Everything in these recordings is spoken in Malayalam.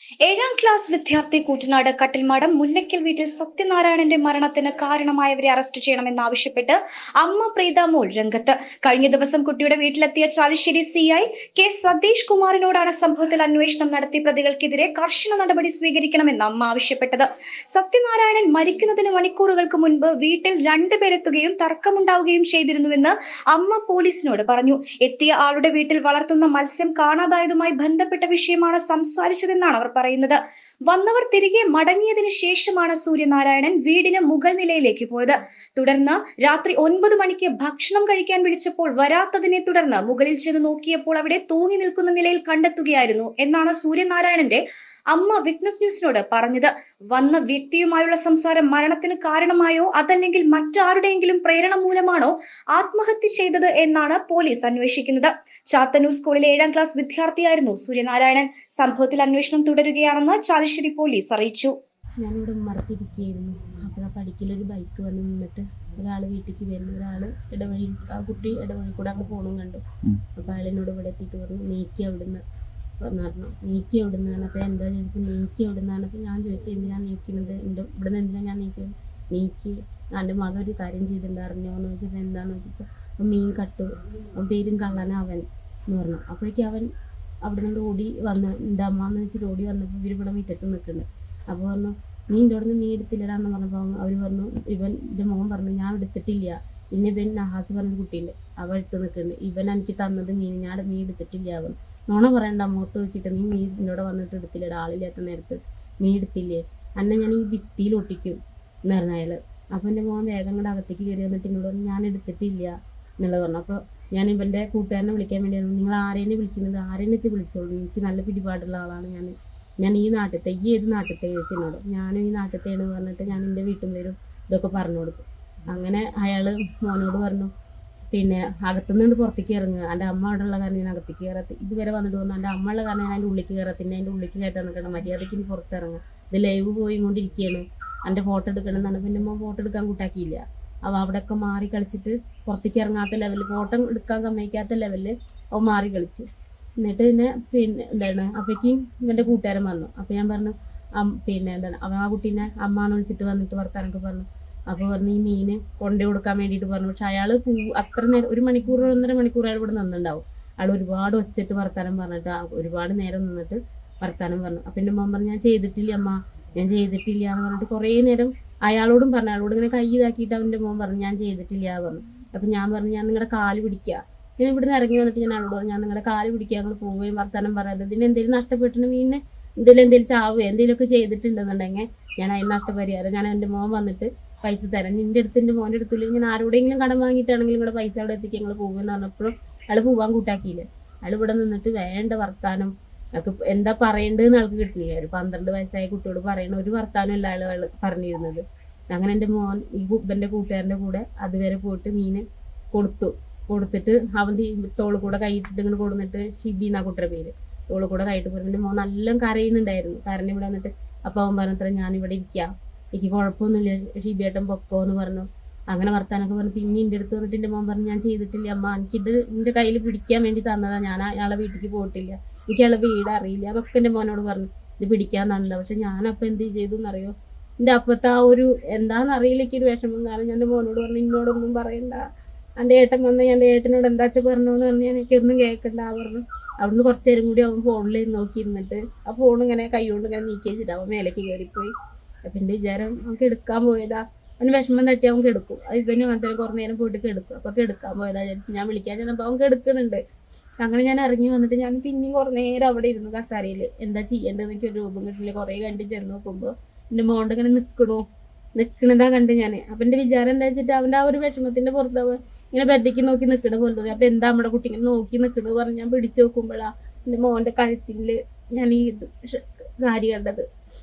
ഏഴാം ക്ലാസ് വിദ്യാർത്ഥി കൂറ്റനാട് കട്ടിൽമാടം മുല്ലയ്ക്കൽ വീട്ടിൽ സത്യനാരായണന്റെ മരണത്തിന് കാരണമായവരെ അറസ്റ്റ് ചെയ്യണമെന്നാവശ്യപ്പെട്ട് അമ്മ പ്രീത മോൾ രംഗത്ത് കഴിഞ്ഞ ദിവസം കുട്ടിയുടെ വീട്ടിലെത്തിയ ചാലിശ്ശേരി സിഐ കെ സതീഷ് കുമാറിനോടാണ് സംഭവത്തിൽ അന്വേഷണം നടത്തി പ്രതികൾക്കെതിരെ കർശന നടപടി സ്വീകരിക്കണമെന്ന് അമ്മ ആവശ്യപ്പെട്ടത് സത്യനാരായണൻ മരിക്കുന്നതിന് മണിക്കൂറുകൾക്ക് മുൻപ് വീട്ടിൽ രണ്ടുപേരെത്തുകയും തർക്കമുണ്ടാവുകയും ചെയ്തിരുന്നുവെന്ന് അമ്മ പോലീസിനോട് പറഞ്ഞു എത്തിയ ആളുടെ വീട്ടിൽ വളർത്തുന്ന മത്സ്യം കാണാതായതുമായി ബന്ധപ്പെട്ട വിഷയമാണ് സംസാരിച്ചതെന്നാണ് അവർ പറയുന്നത് വന്നവർ തിരികെ മടങ്ങിയതിനു ശേഷമാണ് സൂര്യനാരായണൻ വീടിന് മുകൾ നിലയിലേക്ക് പോയത് തുടർന്ന് രാത്രി ഒൻപത് മണിക്ക് ഭക്ഷണം കഴിക്കാൻ വിളിച്ചപ്പോൾ വരാത്തതിനെ തുടർന്ന് മുകളിൽ ചെന്ന് നോക്കിയപ്പോൾ അവിടെ തൂങ്ങി നിൽക്കുന്ന നിലയിൽ കണ്ടെത്തുകയായിരുന്നു എന്നാണ് സൂര്യനാരായണന്റെ അമ്മ വിറ്റ്നസ് ന്യൂസിനോട് പറഞ്ഞത് വന്ന വ്യക്തിയുമായുള്ള സംസാരം മരണത്തിന് കാരണമായോ അതല്ലെങ്കിൽ മറ്റാരുടെയെങ്കിലും പ്രേരണ മൂലമാണോ ആത്മഹത്യ ചെയ്തത് എന്നാണ് പോലീസ് അന്വേഷിക്കുന്നത് ചാത്തന്നൂർ സ്കൂളിലെ ഏഴാം ക്ലാസ് വിദ്യാർത്ഥിയായിരുന്നു സൂര്യനാരായണൻ സംഭവത്തിൽ അന്വേഷണം തുടരുകയാണെന്ന് ചാലിശ്ശേരി പോലീസ് അറിയിച്ചു ഞാനിവിടെ ഉമ്മറത്തിരിക്കുകയായിരുന്നു അപ്പോൾ പഠിക്കലൊരു ബൈക്ക് വന്ന് നിന്നിട്ട് ഒരാൾ വീട്ടിലേക്ക് വരുന്നു ഒരാൾ ഇടവഴി ആ കുട്ടി ഇടവഴി കൂടെ അങ്ങ് പോകണം കണ്ടു അപ്പോൾ അയാളിനോട് ഇവിടെ എത്തിയിട്ട് പറഞ്ഞു നീക്കി അവിടുന്ന് എന്ന് പറഞ്ഞു നീക്കി അവിടുന്ന് അപ്പോൾ എന്താ ചോദിച്ചു നീക്കി അവിടുന്ന് പറഞ്ഞപ്പോൾ ഞാൻ ചോദിച്ചു എന്തിനാണ് നീക്കുന്നത് എൻ്റെ ഇവിടുന്ന് എന്തിനാണ് ഞാൻ നീക്കുന്നത് നീക്കി എൻ്റെ മകൻ ഒരു കാര്യം ചെയ്തിട്ടുണ്ട് അറിഞ്ഞോ എന്ന് ചോദിച്ചപ്പോൾ എന്താണെന്ന് വെച്ചപ്പോൾ അപ്പോൾ മീൻ കട്ടു അവൻ പേരും കള്ളനവൻ എന്ന് പറഞ്ഞു അപ്പോഴേക്കും അവൻ അവിടെ നിന്ന് ഓടി വന്ന് എൻ്റെ അമ്മ എന്ന് വെച്ചിട്ട് ഓടി വന്നപ്പോൾ ഇവർ ഇവിടെ മുറ്റത്ത് നിൽക്കുന്നുണ്ട് അപ്പോൾ പറഞ്ഞു നീ എൻ്റെ അവിടെ നിന്ന് മീൻ എടുത്തില്ലടാന്ന് പറഞ്ഞപ്പോൾ അവർ പറഞ്ഞു ഇവൻ എൻ്റെ മോൻ പറഞ്ഞു ഞാൻ എടുത്തിട്ടില്ല പിന്നെ ഇവൻ നഹാസ് പറഞ്ഞൊരു കുട്ടിയുണ്ട് അവൻ എടുത്ത് നിൽക്കുന്നുണ്ട് ഇവൻ എനിക്ക് തന്നത് മീൻ ഞാൻ മീൻ എടുത്തിട്ടില്ല അവൻ നോണ പറയണ്ട മുഖത്ത് നോക്കിയിട്ട് നീ മീൻ എന്നോട് വന്നിട്ട് എടുത്തില്ലടാ ആളില്ലാത്ത നേരത്ത് മീൻ എടുത്തില്ലേ അന്നെ ഞാൻ ഈ ഭിത്തിയിൽ ഒട്ടിക്കും എന്ന് പറഞ്ഞ അയാൾ അപ്പോൾ എൻ്റെ മോൻ വേഗം കൂടെ അകത്തേക്ക് കയറി വന്നിട്ട് എന്നോട് പറഞ്ഞു ഞാൻ എടുത്തിട്ടില്ല എന്നുള്ളത് പറഞ്ഞു അപ്പോൾ ഞാൻ ഇവൻ്റെ കൂട്ടുകാരനെ വിളിക്കാൻ വേണ്ടിയായിരുന്നു നിങ്ങൾ ആരെന്നെ വിളിക്കുന്നത് ആരെന്നെ വെച്ച് വിളിച്ചോളൂ എനിക്ക് നല്ല പിടിപാടുള്ള ആളാണ് ഞാൻ ഞാൻ ഈ നാട്ടിലത്തെ ഈ ഏത് നാട്ടിലത്തെ ചോദിച്ചു എന്നോട് ഞാനും ഈ നാട്ടിലത്തെയാണ് പറഞ്ഞിട്ട് ഞാൻ എൻ്റെ വീട്ടും പേരും ഇതൊക്കെ പറഞ്ഞു കൊടുത്തു അങ്ങനെ അയാൾ മോനോട് പറഞ്ഞു പിന്നെ അകത്തുനിന്ന് പുറത്തേക്ക് ഇറങ്ങുക എൻ്റെ അമ്മ അവിടെ ഉള്ള കാരണം ഞാൻ അകത്തേക്ക് കയറത്തി ഇതുവരെ വന്നിട്ട് പറഞ്ഞു എൻ്റെ അമ്മ ഉള്ള കാരണം ഞാൻ അതിൻ്റെ ഉള്ളിലേക്ക് കയറത്തിൻ്റെ അതിൻ്റെ ഉള്ളിലേക്ക് കയറ്റാൻ നിൽക്കണം മര്യാദയ്ക്ക് ഇനി പുറത്തിറങ്ങുക ഇത് ലൈവ് പോയി കൊണ്ടിരിക്കുകയാണ് എൻ്റെ ഫോട്ടോ എടുക്കണം എന്നാണ് പിന്നെ അമ്മ ഫോട്ടോ എടുക്കാൻ കൂട്ടാക്കിയില്ല അവ അവിടെയൊക്കെ മാറി കളിച്ചിട്ട് പുറത്തേക്ക് ഇറങ്ങാത്ത ലെവലിൽ ഫോട്ടോ എടുക്കാൻ സമ്മതിക്കാത്ത ലെവലിൽ അവ മാറി കളിച്ചു എന്നിട്ട് പിന്നെ പിന്നെ എന്താണ് അപ്പോഴേക്കും ഇവൻ്റെ കൂട്ടുകാരൻ വന്നു അപ്പോൾ ഞാൻ പറഞ്ഞു അം- പിന്നെ എന്താണ് അവൻ ആ കുട്ടീനെ അമ്മാന്ന് വിളിച്ചിട്ട് വന്നിട്ട് വർത്താനൊക്കെ പറഞ്ഞു അപ്പോൾ പറഞ്ഞു ഈ മീന് കൊണ്ടു കൊടുക്കാൻ വേണ്ടിയിട്ട് പറഞ്ഞു പക്ഷെ അയാൾ പൂ അത്ര നേരം ഒരു മണിക്കൂർ ഒന്നര മണിക്കൂർ അയാൾ ഇവിടെ നിന്നുണ്ടാവും അയാൾ ഒരുപാട് ഒച്ചിട്ട് വർത്താനം പറഞ്ഞിട്ട് ആ ഒരുപാട് നേരം നിന്നിട്ട് വർത്താനം പറഞ്ഞു അപ്പം എൻ്റെ മോൻ പറഞ്ഞു ഞാൻ ചെയ്തിട്ടില്ല അമ്മ ഞാൻ ചെയ്തിട്ടില്ല എന്ന് പറഞ്ഞിട്ട് കുറേ നേരം അയാളോടും പറഞ്ഞു അയാളോട് ഇങ്ങനെ കൈ ഇതാക്കിയിട്ട് അവൻ്റെ മോൻ പറഞ്ഞു ഞാൻ ചെയ്തിട്ടില്ല പറഞ്ഞു അപ്പം ഞാൻ പറഞ്ഞു ഞാൻ നിങ്ങളുടെ കാല് പിടിക്കുക ഞാൻ ഇവിടുന്ന് ഇറങ്ങി വന്നിട്ട് ഞാൻ അയാളോട് പറഞ്ഞു ഞാൻ നിങ്ങളുടെ കാല് പിടിക്കുക ഞങ്ങൾ പോവുകയും വർത്താനം പറയാതെ ഇതിന് എന്തെങ്കിലും നഷ്ടപ്പെട്ടിട്ട് മീനിന് എന്തെങ്കിലും എന്തെങ്കിലും ചാവുകയോ എന്തെങ്കിലുമൊക്കെ ചെയ്തിട്ടുണ്ടെന്നുണ്ടെങ്കിൽ ഞാൻ അതിന് നഷ്ടപരിഹാരം ഞാൻ എൻ്റെ മോൻ വന്നിട്ട് പൈസ തരാം നിന്റെ അടുത്ത് എൻ്റെ മോൻ്റെ അടുത്തില്ല ഞാൻ ആരോടെങ്കിലും കടം വാങ്ങിയിട്ടാണെങ്കിലും ഇവിടെ പൈസ അവിടെ എത്തിക്കാൻ ഞങ്ങൾ പോകുമെന്ന് പറഞ്ഞപ്പോഴും അയാൾ പോവാൻ കൂട്ടാക്കിയില്ല അയാൾ ഇവിടെ നിന്നിട്ട് വേണ്ട വർത്താനം അയാൾക്ക് എന്താ പറയേണ്ടതെന്ന് ആൾക്ക് കിട്ടുന്നില്ല ഒരു പന്ത്രണ്ട് വയസ്സായ കുട്ടിയോട് പറയണ ഒരു വർത്താനം അല്ല അയാൾ അയാൾ പറഞ്ഞിരുന്നത് അങ്ങനെ എൻ്റെ മോൻ ഈ ഇവൻ്റെ കൂട്ടുകാരൻ്റെ കൂടെ അതുവരെ പോയിട്ട് മീന് കൊടുത്തു കൊടുത്തിട്ട് അവൻ തീ തോള് കൂടെ കൈയിട്ടിട്ട് ഇങ്ങനെ കൊടുന്നിട്ട് ഷിബി എന്നാ കുട്ടിയുടെ പേര് തോള് കൂടെ കൈയിട്ട് പോയി എൻ്റെ മോൻ നല്ല കരയുന്നുണ്ടായിരുന്നു കാരണം ഇവിടെ വന്നിട്ട് അപ്പോൾ അവൻ പറഞ്ഞത്ര ഞാനിവിടെ ഇരിക്കാം എനിക്ക് കുഴപ്പമൊന്നുമില്ല ഷിബിയേട്ടൻ പൊക്കോ എന്ന് പറഞ്ഞു അങ്ങനെ വർത്താനൊക്കെ പറഞ്ഞു പിന്നെ എൻ്റെ അടുത്ത് വന്നിട്ട് എൻ്റെ മോൻ പറഞ്ഞു ഞാൻ ചെയ്തിട്ടില്ല അമ്മ എനിക്കിത് എൻ്റെ കയ്യിൽ പിടിക്കാൻ വേണ്ടി തന്നതാ ഞാൻ അയാളെ വീട്ടിലേക്ക് പോയിട്ടില്ല എനിക്ക് അയാളെ വീട് അറിയില്ല അതൊക്കെ എൻ്റെ മോനോട് പറഞ്ഞു ഇത് പിടിക്കാൻ തന്നതാ പക്ഷെ ഞാനപ്പോൾ എന്ത് ചെയ്തു എന്നറിയോ എൻ്റെ അപ്പത്തെ ആ ഒരു എന്താണെന്ന് അറിയില്ല എനിക്കൊരു വിഷമം കാരണം ഞാൻ എൻ്റെ മോനോട് പറഞ്ഞു എന്നോടൊന്നും പറയണ്ട എൻ്റെ ഏട്ടൻ വന്ന് എൻ്റെ ഏട്ടനോട് എന്താ വെച്ചാൽ പറഞ്ഞു എന്ന് പറഞ്ഞാൽ എനിക്കൊന്നും കേൾക്കണ്ട ആ പറഞ്ഞു അവിടുന്ന് കുറച്ച് നേരം കൂടി അവൻ ഫോണിൽ നോക്കിയിരുന്നിട്ട് ആ ഫോൺ ഇങ്ങനെ കൈ കൊണ്ട് ഇങ്ങനെ നീക്കി വെച്ചിട്ട് അവൻ മേലേക്ക് കയറിപ്പോയി അപ്പം എൻ്റെ വിചാരം അവൻ എടുക്കാൻ പോയതാ അവന് വിഷമം തട്ടി അവൻ കെടുക്കും അത് ഇവനും അങ്ങനത്തെ കുറേ നേരം പോയിട്ട് കെടുക്കും അപ്പോൾ കെടുക്കാൻ പോയതാ വിചാരിച്ചു ഞാൻ വിളിക്കാൻ ചെന്നപ്പോൾ അവൻ കെടുക്കുന്നുണ്ട് അങ്ങനെ ഞാൻ ഇറങ്ങി വന്നിട്ട് ഞാൻ പിന്നെയും കുറേ നേരം അവിടെ ഇരുന്നു കസാരയിൽ എന്താ ചെയ്യേണ്ടത് എനിക്ക് ഒരു രൂപം കിട്ടില്ല കുറേ കണ്ട് ചെന്ന് നോക്കുമ്പോൾ എൻ്റെ മോണ്ട് ഇങ്ങനെ നിൽക്കണു നിൽക്കണതാ കണ്ട് ഞാൻ അപ്പം എൻ്റെ വിചാരം എന്താ വെച്ചിട്ട് അവൻ്റെ ആ ഒരു വിഷമത്തിൻ്റെ പുറത്ത് അവൻ ഇങ്ങനെ ബെഡിക്ക് നോക്കി നിൽക്കണ പോലെ തോന്നി അപ്പം എന്താ നമ്മുടെ കുട്ടി ഇങ്ങനെ നോക്കി നിൽക്കണത് പറഞ്ഞ് ഞാൻ പിടിച്ചു നോക്കുമ്പോഴാ എൻ്റെ മോൻ്റെ കഴുത്തിൽ ഞാൻ ഈ ഇത് ഷ- കാരി കണ്ടത്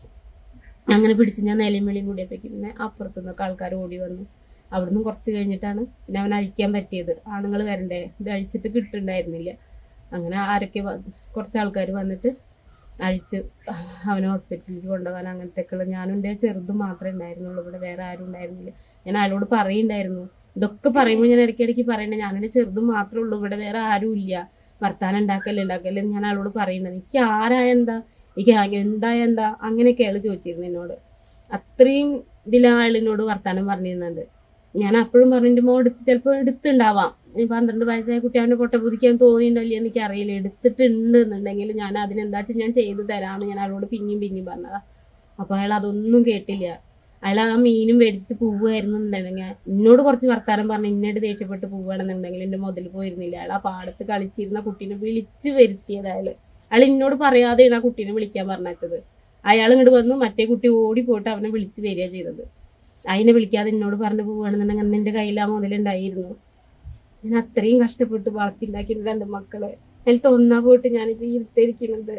അങ്ങനെ പിടിച്ച് ഞാൻ നിലയും വെളിയും കൂടിയപ്പോഴേക്കും പിന്നെ അപ്പുറത്തുനിന്നൊക്കെ ആൾക്കാർ ഓടി വന്നു അവിടുന്ന് കുറച്ച് കഴിഞ്ഞിട്ടാണ് പിന്നെ അവൻ അഴിക്കാൻ പറ്റിയത് ആണുങ്ങൾ വരണ്ടേ ഇത് അഴിച്ചിട്ട് കിട്ടുന്നുണ്ടായിരുന്നില്ല അങ്ങനെ ആരൊക്കെ വ- കുറച്ച് ആൾക്കാർ വന്നിട്ട് അഴിച്ച് അവനെ ഹോസ്പിറ്റലിലേക്ക് കൊണ്ടുപോകാൻ അങ്ങനത്തെയൊക്കെയുള്ള ഞാനും എൻ്റെ ചെറുത് മാത്രമേ ഉണ്ടായിരുന്നുള്ളൂ ഇവിടെ വേറെ ആരും ഉണ്ടായിരുന്നില്ല ഞാൻ അയാളോട് പറയുണ്ടായിരുന്നു ഇതൊക്കെ പറയുമ്പോൾ ഞാൻ ഇടയ്ക്കിടയ്ക്ക് പറയണേ ഞാനെൻ്റെ ചെറുതും മാത്രമേ ഉള്ളൂ ഇവിടെ വേറെ ആരും ഇല്ല വർത്താനം ഉണ്ടാക്കല്ലേ ഉണ്ടാക്കല്ലേ എന്ന് ഞാൻ അയാളോട് പറയുന്നത് എനിക്ക് ആരായ എന്താ ഈ ഗ്യാങ് എന്താ എന്താ അങ്ങനെയൊക്കെ അയാൾ ചോദിച്ചിരുന്നു എന്നോട് അത്രയും ഇതിൽ അയാളിനോട് വർത്താനം പറഞ്ഞിരുന്നുണ്ട് ഞാൻ അപ്പോഴും പറഞ്ഞു എൻ്റെ മോൻ എടുത്ത് ചിലപ്പോൾ എടുത്തുണ്ടാവാം ഈ പന്ത്രണ്ട് വയസ്സായ കുട്ടി അവൻ്റെ പൊട്ട പുതിക്കാൻ തോന്നിയിട്ടുണ്ടല്ലോ എനിക്ക് അറിയില്ല എടുത്തിട്ടുണ്ട് എന്നുണ്ടെങ്കിൽ ഞാൻ അതിനെന്താ വെച്ചാൽ ഞാൻ ചെയ്തു തരാമെന്ന് ഞാൻ അയാളോട് പിന്നെയും പിന്നെയും പറഞ്ഞതാ അപ്പോൾ അയാൾ അതൊന്നും കേട്ടില്ല അയാൾ ആ മീനും മേടിച്ചിട്ട് പോവുമായിരുന്നു എന്നുണ്ടെങ്കിൽ എന്നോട് കുറച്ച് വർത്താനം പറഞ്ഞ് ഇന്നോട് ദേഷ്യപ്പെട്ട് പോവുകയാണെന്നുണ്ടെങ്കിൽ എൻ്റെ മുതൽ പോയിരുന്നില്ല അയാൾ ആ പാടത്ത് കളിച്ചിരുന്ന കുട്ടീനെ വിളിച്ച് വരുത്തിയത് അയാൾ അയാൾ എന്നോട് പറയാതെയാണ് ആ കുട്ടീനെ വിളിക്കാൻ പറഞ്ഞത് അയാൾ ഇങ്ങോട്ട് വന്നു മറ്റേ കുട്ടി ഓടി പോയിട്ട് അവനെ വിളിച്ച് വരിക ചെയ്തത് അതിനെ വിളിക്കാതെ എന്നോട് പറഞ്ഞു പോവുകയാണെന്നുണ്ടെങ്കിൽ അന്ന് എൻ്റെ കയ്യിൽ ആ മുതലുണ്ടായിരുന്നു ഞാൻ അത്രയും കഷ്ടപ്പെട്ട് വളർത്തിണ്ടാക്കിയിട്ട് രണ്ട് മക്കളെ അതിൽ തോന്നാ പോയിട്ട് ഞാനിത് ഇരുത്തിരിക്കുന്നത്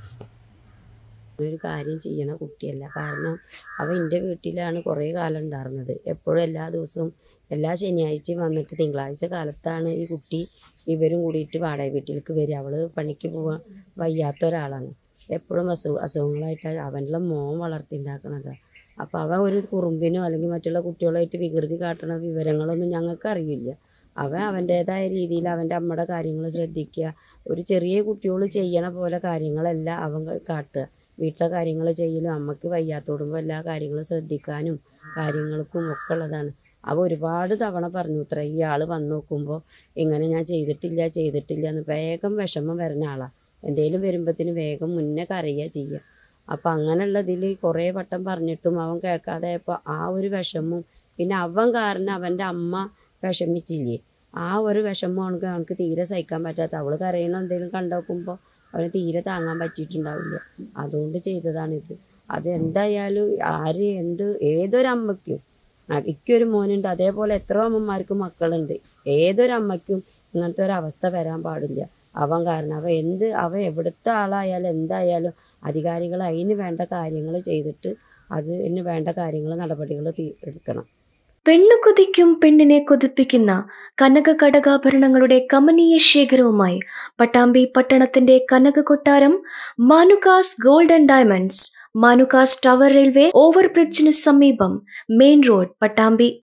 ഒരു കാര്യം ചെയ്യണ കുട്ടിയല്ല കാരണം അവ എൻ്റെ വീട്ടിലാണ് കുറേ കാലം ഉണ്ടായിരുന്നത് എപ്പോഴും എല്ലാ ദിവസവും എല്ലാ ശനിയാഴ്ചയും വന്നിട്ട് തിങ്കളാഴ്ച കാലത്താണ് ഈ കുട്ടി ഇവരും കൂടിയിട്ട് വാടക വീട്ടിലേക്ക് വരിക അവൾ പണിക്ക് പോകാൻ വയ്യാത്ത ഒരാളാണ് എപ്പോഴും അസുഖ അസുഖങ്ങളായിട്ട് അവനുള്ള മോൻ വളർത്തിണ്ടാക്കണത് അപ്പോൾ അവൻ ഒരു കുറുമ്പിനോ അല്ലെങ്കിൽ മറ്റുള്ള കുട്ടികളായിട്ട് വികൃതി കാട്ടണ വിവരങ്ങളൊന്നും ഞങ്ങൾക്ക് അറിയില്ല അവൻ അവൻ്റേതായ രീതിയിൽ അവൻ്റെ അമ്മയുടെ കാര്യങ്ങൾ ശ്രദ്ധിക്കുക ഒരു ചെറിയ കുട്ടികൾ ചെയ്യണ പോലെ കാര്യങ്ങളെല്ലാം അവൻ കാട്ടുക വീട്ടിലെ കാര്യങ്ങൾ ചെയ്യലും അമ്മയ്ക്ക് വയ്യാത്തോടുമ്പോൾ എല്ലാ കാര്യങ്ങളും ശ്രദ്ധിക്കാനും കാര്യങ്ങൾക്കും ഒക്കെ ഉള്ളതാണ് അവ ഒരുപാട് തവണ പറഞ്ഞു ഇത്ര ഈ ആൾ വന്ന് നോക്കുമ്പോൾ ഇങ്ങനെ ഞാൻ ചെയ്തിട്ടില്ല ചെയ്തിട്ടില്ല എന്ന് വേഗം വിഷമം വരുന്ന ആളാണ് എന്തേലും വരുമ്പോഴത്തേന് വേഗം മുന്നേ കരയുക ചെയ്യുക അപ്പം അങ്ങനെയുള്ളതിൽ കുറേ വട്ടം പറഞ്ഞിട്ടും അവൻ കേൾക്കാതെ ആയപ്പോൾ ആ ഒരു വിഷമവും പിന്നെ അവൻ കാരണം അവൻ്റെ അമ്മ വിഷമിച്ചില്ലേ ആ ഒരു വിഷമം അവനക്ക് അവനക്ക് തീരെ സഹിക്കാൻ പറ്റാത്ത അവൾ കരയണ എന്തെങ്കിലും കണ്ടോക്കുമ്പോൾ അവന് തീരെ താങ്ങാൻ പറ്റിയിട്ടുണ്ടാവില്ല അതുകൊണ്ട് ചെയ്തതാണിത് അതെന്തായാലും ആര് എന്ത് ഏതൊരമ്മയ്ക്കും എനിക്കൊരു മോനുണ്ട് അതേപോലെ എത്ര അമ്മമാർക്ക് മക്കളുണ്ട് ഏതൊരമ്മയ്ക്കും ഇങ്ങനത്തെ ഒരു അവസ്ഥ വരാൻ പാടില്ല അവൻ കാരണം അവൻ എന്ത് അവൻ എവിടുത്തെ ആളായാലും എന്തായാലും അധികാരികൾ അതിന് വേണ്ട കാര്യങ്ങൾ ചെയ്തിട്ട് അതിന് വേണ്ട കാര്യങ്ങൾ നടപടികൾ എടുക്കണം പെണ്ണു കൊതിക്കും പെണ്ണിനെ കൊതിപ്പിക്കുന്ന കനക കടകാഭരണങ്ങളുടെ കമനീയ ശേഖരവുമായി പട്ടാമ്പി പട്ടണത്തിന്റെ കനക കൊട്ടാരം Manukas gold and diamonds Manukas tower railway ഓവർബ്രിഡ്ജിന് സമീപം മെയിൻ റോഡ് പട്ടാമ്പി